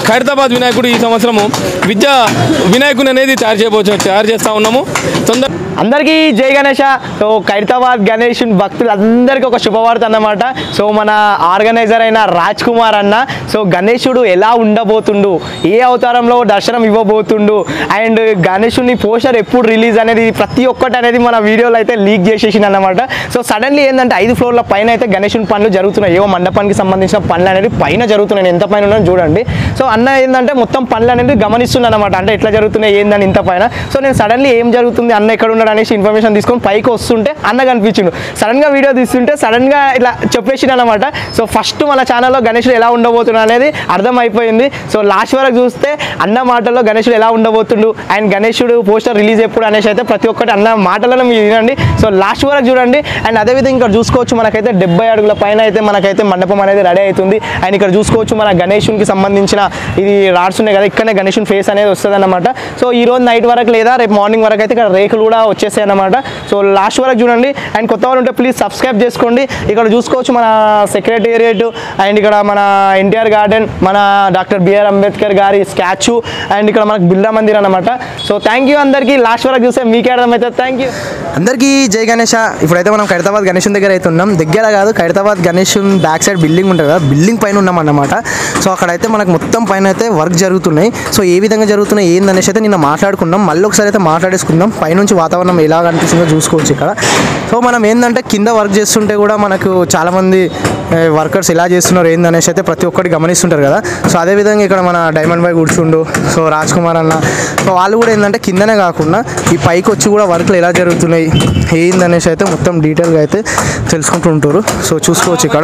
ఖైరతాబాద్ వినాయకుడు ఈ సంవత్సరము విద్యా వినాయకుని అనేది తయారు చేయబోతు తయారు చేస్తూ ఉన్నాము తొందర అందరికీ జై గణేష సో ఖైరతాబాద్ గణేష్ భక్తులు అందరికీ ఒక శుభవార్త అన్నమాట సో మన ఆర్గనైజర్ అయిన రాజ్ కుమార్ అన్న సో గణేశుడు ఎలా ఉండబోతుండు ఏ అవతారంలో దర్శనం ఇవ్వబోతుండు అండ్ గణేశుని పోస్టర్ ఎప్పుడు రిలీజ్ అనేది ప్రతి ఒక్కటి అనేది మన వీడియోలో అయితే లీక్ చేసేసింది అన్నమాట సో సడన్లీ ఏంటంటే ఐదు ఫ్లోర్ల పైన అయితే గణేశుని పనులు జరుగుతున్నాయి ఏవో మండపానికి సంబంధించిన పనులు అనేది పైన జరుగుతున్నాయి నేను ఎంత పైన ఉన్నాను చూడండి సో అన్న ఏంటంటే మొత్తం పనులు అనేది గమనిస్తున్నాను అనమాట అంటే ఎట్లా జరుగుతున్నాయి ఏందని ఇంత పైన సో నేను సడన్లీ ఏం జరుగుతుంది అన్న ఎక్కడ ఉన్నాడు అనేసి ఇన్ఫర్మేషన్ తీసుకొని పైకి వస్తుంటే అన్న కనిపించిండు సడన్గా వీడియో తీస్తుంటే సడన్గా ఇలా చెప్పేసిండు అనమాట సో ఫస్ట్ మన ఛానల్లో గణేశుడు ఎలా ఉండబోతున్నాడు అనేది అర్థమైపోయింది సో లాస్ట్ వరకు చూస్తే అన్న మాటల్లో గణేశుడు ఎలా ఉండబోతుండు అండ్ గణేశుడు పోస్టర్ రిలీజ్ ఎప్పుడు అనేసి అయితే ప్రతి ఒక్కటి అన్న మాటలను మీరు వినండి సో లాస్ట్ వరకు చూడండి అండ్ అదేవిధంగా ఇక్కడ చూసుకోవచ్చు మనకైతే డెబ్బై అడుగుల పైన అయితే మనకైతే మండపం అనేది రెడీ అవుతుంది అండ్ ఇక్కడ చూసుకోవచ్చు మన గణేశునికి సంబంధించిన ఇది రాడ్స్ ఉన్నాయి కదా ఇక్కడనే గణేశుని ఫేస్ అనేది వస్తుంది అనమాట సో ఈ రోజు నైట్ వరకు లేదా రేపు మార్నింగ్ వరకు అయితే ఇక్కడ రేకులు కూడా వచ్చేసాయి అనమాట సో లాస్ట్ వరకు చూడండి అండ్ కొత్త వాళ్ళు ఉంటే ప్లీజ్ సబ్స్క్రైబ్ చేసుకోండి ఇక్కడ చూసుకోవచ్చు మన సెక్రటేరియట్ అండ్ ఇక్కడ మన ఎన్టీఆర్ గార్డెన్ మన డాక్టర్ బిఆర్ అంబేద్కర్ గారి స్టాచ్యూ అండ్ ఇక్కడ మనకు బిర్లా మందిర్ అనమాట సో థ్యాంక్ యూ అందరికీ లాస్ట్ వరకు చూస్తే మీకే అర్థమవుతుంది థ్యాంక్ యూ అందరికీ జై గణేష ఇప్పుడైతే మనం ఖైరతాబాద్ గణేష్ దగ్గర అయితే ఉన్నాం దగ్గర కాదు Khairatabad Ganesh back side building ఉంటుంది కదా బిల్డింగ్ పైన ఉన్నాం అన్నమాట సో అక్కడైతే మనకు మొత్తం పైన అయితే వర్క్ జరుగుతున్నాయి సో ఏ విధంగా జరుగుతున్నాయి ఏందనేసి అయితే నిన్న మాట్లాడుకున్నాం మళ్ళీ ఒకసారి అయితే మాట్లాడేసుకుందాం పైనుంచి వాతావరణం ఎలా కనిపిస్తుందో చూసుకోవచ్చు ఇక్కడ సో మనం ఏంటంటే కింద వర్క్ చేస్తుంటే కూడా మనకు చాలామంది వర్కర్స్ ఎలా చేస్తున్నారు ఏందనేసి అయితే ప్రతి ఒక్కటి గమనిస్తుంటారు కదా సో అదేవిధంగా ఇక్కడ మన డైమండ్ బాయ్ కూర్చుండు సో రాజ్ కుమార్ అన్న సో వాళ్ళు కూడా ఏంటంటే కిందనే కాకుండా ఈ పైకి వచ్చి కూడా వర్క్లు ఎలా జరుగుతున్నాయి ఏందనేసి అయితే మొత్తం డీటెయిల్గా అయితే తెలుసుకుంటూ ఉంటారు సో చూసుకోవచ్చు ఇక్కడ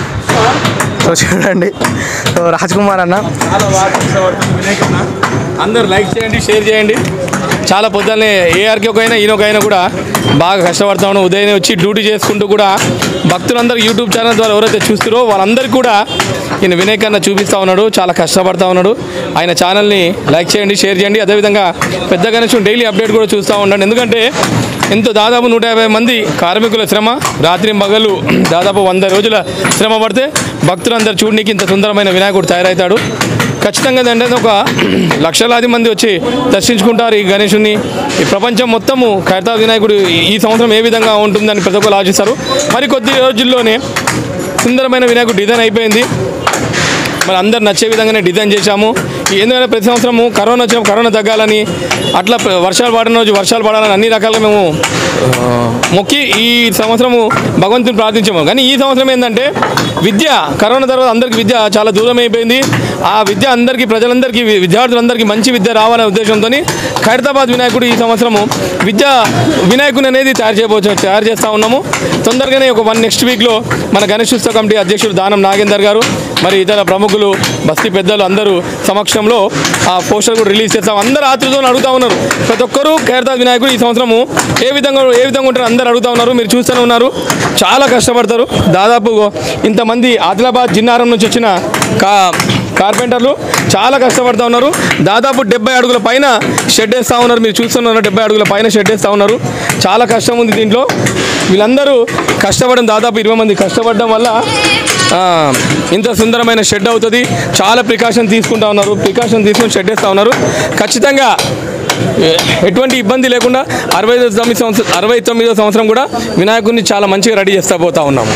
సో చూడండి సో రాజ్ కుమార్ అన్న చాలా బాగా చేసేవాడు వినాయకుడిన. అందరూ లైక్ చేయండి షేర్ చేయండి చాలా పొద్దున్నే ఏఆర్కి ఒక అయినా ఈయనొకైనా కూడా బాగా కష్టపడతా ఉన్నాం ఉదయం వచ్చి డ్యూటీ చేసుకుంటూ కూడా భక్తులందరూ యూట్యూబ్ ఛానల్ ద్వారా ఎవరైతే చూస్తారో వాళ్ళందరికీ కూడా ఈయన వినయ్ కన్నా చూపిస్తూ ఉన్నాడు చాలా కష్టపడతా ఉన్నాడు ఆయన ఛానల్ని లైక్ చేయండి షేర్ చేయండి అదేవిధంగా పెద్ద గణేశం డైలీ అప్డేట్ కూడా చూస్తూ ఉండండి ఎందుకంటే ఎంతో దాదాపు నూట యాభై మంది కార్మికుల శ్రమ రాత్రి పగలు దాదాపు వంద రోజుల శ్రమ పడితే భక్తులందరూ చూడడానికి ఇంత సుందరమైన వినాయకుడు తయారవుతాడు ఖచ్చితంగా ఏంటంటే ఒక లక్షలాది మంది వచ్చి దర్శించుకుంటారు ఈ గణేశుని ఈ ప్రపంచం మొత్తము ఖైరతా వినాయకుడు ఈ- ఈ సంవత్సరం ఏ విధంగా ఉంటుందని ప్రతి ఒక్కరు ఆలోచిస్తారు మరి కొద్ది రోజుల్లోనే సుందరమైన వినాయకుడు డిజైన్ అయిపోయింది మరి అందరు నచ్చే విధంగానే డిజైన్ చేశాము ఎందుకంటే ప్రతి సంవత్సరము కరోనా వచ్చిన కరోనా తగ్గాలని అట్లా ప్ర- వర్షాలు పడిన రోజు వర్షాలు పడాలని అన్ని రకాలుగా మేము ఆ, మొక్కి ఈ సంవత్సరము భగవంతుని ప్రార్థించాము కానీ ఈ సంవత్సరం ఏంటంటే విద్య కరోనా తర్వాత అందరికీ విద్య చాలా దూరం అయిపోయింది ఆ విద్య అందరికీ ప్రజలందరికీ వి- విద్యార్థులందరికీ మంచి విద్య రావాలనే ఉద్దేశంతో ఖైరతాబాద్ వినాయకుడు ఈ సంవత్సరము విద్య వినాయకుని అనేది తయారు చేయబోతు తయారు చేస్తూ ఉన్నాము తొందరగానే ఒక వన్ నెక్స్ట్ వీక్లో మన గణేష్ ఉత్సవ కమిటీ అధ్యక్షుడు దానం నాగేందర్ గారు మరి ఇతర ప్రముఖులు బస్తీ పెద్దలు అందరూ సమక్షంలో ఆ పోస్టర్ కూడా రిలీజ్ చేస్తాం అందరూ ఆతృతో అడుగుతా ఉన్నారు ప్రతి ఒక్కరూ ఖైరతాబాద్ వినాయకుడు ఈ సంవత్సరము ఏ విధంగా ఏ విధంగా ఉంటారు అందరూ అడుగుతా ఉన్నారు మీరు చూస్తూనే ఉన్నారు చాలా కష్టపడతారు దాదాపు ఇంతమంది ఆదిలాబాద్ జిన్నారం నుంచి వచ్చిన కా కార్పెంటర్లు చాలా కష్టపడుతూ ఉన్నారు దాదాపు డెబ్బై అడుగుల పైన షెడ్ వేస్తూ ఉన్నారు మీరు చూస్తున్నారు డెబ్బై అడుగుల పైన షెడ్ వేస్తూ ఉన్నారు చాలా కష్టం ఉంది దీంట్లో వీళ్ళందరూ కష్టపడడం దాదాపు ఇరవై మంది కష్టపడడం వల్ల ఆ, ఇంత సుందరమైన షెడ్ అవుతుంది చాలా ప్రికాషన్ తీసుకుంటా ఉన్నారు ప్రికాషన్ తీసుకుని షెడ్ వేస్తూ ఉన్నారు ఖచ్చితంగా ఎ- ఎటువంటి ఇబ్బంది లేకుండా అరవై తొమ్మిది సంవత్సరం అరవై తొమ్మిదో సంవత్సరం కూడా వినాయకుడిని చాలా మంచిగా రెడీ చేస్తా పోతా ఉన్నాము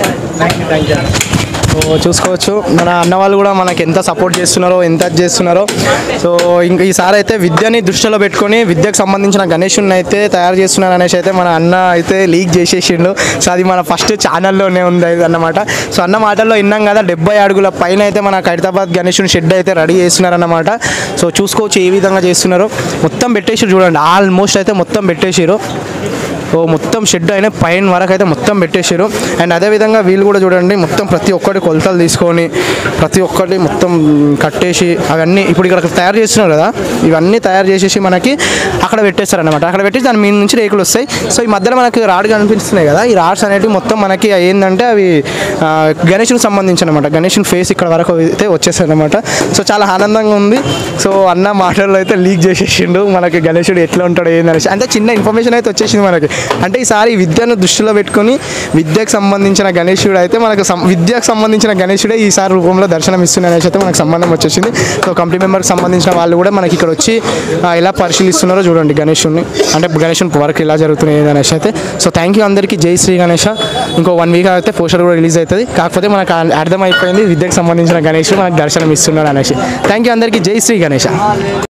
సో చూసుకోవచ్చు మన అన్న వాళ్ళు కూడా మనకి ఎంత సపోర్ట్ చేస్తున్నారో ఎంత అది చేస్తున్నారో సో ఇంకా ఈసారి అయితే విద్యని దృష్టిలో పెట్టుకొని విద్యకు సంబంధించిన గణేషుని అయితే తయారు చేస్తున్నారు అనేసి అయితే మన అన్న అయితే లీక్ చేసేసిండు సో అది మన ఫస్ట్ ఛానల్లోనే ఉంది అది అన్నమాట సో అన్న మాటల్లో విన్నాం కదా డెబ్బై అడుగుల పైన అయితే మన ఖైరతాబాద్ గణేషుని షెడ్ అయితే రెడీ చేస్తున్నారన్నమాట సో చూసుకోవచ్చు ఏ విధంగా చేస్తున్నారో మొత్తం పెట్టేసి చూడండి ఆల్మోస్ట్ అయితే మొత్తం పెట్టేసారు సో మొత్తం షెడ్ అయినా పైన వరకు అయితే మొత్తం పెట్టేసారు అండ్ అదేవిధంగా వీళ్ళు కూడా చూడండి మొత్తం ప్రతి ఒక్కటి కొలతలు తీసుకొని ప్రతి ఒక్కటి మొత్తం కట్టేసి అవన్నీ ఇప్పుడు ఇక్కడ తయారు చేస్తున్నారు కదా ఇవన్నీ తయారు చేసేసి మనకి అక్కడ పెట్టేస్తారు అనమాట అక్కడ పెట్టి దాని మీద నుంచి రేకులు వస్తాయి సో ఈ మధ్యలో మనకి రాడ్ కనిపిస్తున్నాయి కదా ఈ రాడ్స్ అనేటివి మొత్తం మనకి ఏంటంటే అవి ఆ, గణేషునికి సంబంధించి అనమాట గణేషుని ఫేస్ ఇక్కడ వరకు అయితే వచ్చేసాయి అనమాట సో చాలా ఆనందంగా ఉంది సో అన్న మాటల్లో అయితే లీక్ చేసేసిండు మనకి గణేశుడు ఎట్లా ఉంటాడో ఏందనేసి అంటే చిన్న ఇన్ఫర్మేషన్ అయితే వచ్చేసింది మనకి అంటే ఈసారి విద్యను దృష్టిలో పెట్టుకొని విద్యకు సంబంధించిన గణేశుడు అయితే మనకు సం- విద్యకు సంబంధించిన గణేశుడే ఈసారి రూపంలో దర్శనం ఇస్తుంది అనేసి అయితే మనకు సంబంధం వచ్చేసింది సో కంపెనీ మెంబర్కి సంబంధించిన వాళ్ళు కూడా మనకి ఇక్కడ వచ్చి ఆ, ఎలా పరిశీలిస్తున్నారో చూడండి గణేశుడిని అంటే గణేశుని వర్క్ ఎలా జరుగుతున్నాయి అనేసి అయితే సో థ్యాంక్ యూ అందరికీ జై శ్రీ గణేష ఇంకో వన్ వీక్ అయితే పోస్టర్ కూడా రిలీజ్ అవుతుంది కాకపోతే మనకు ఆ- అర్థమైపోయింది విద్యకు సంబంధించిన గణేశుడు మనకు దర్శనం ఇస్తున్నారు అనేసి థ్యాంక్ యూ అందరికీ జై శ్రీ గణేష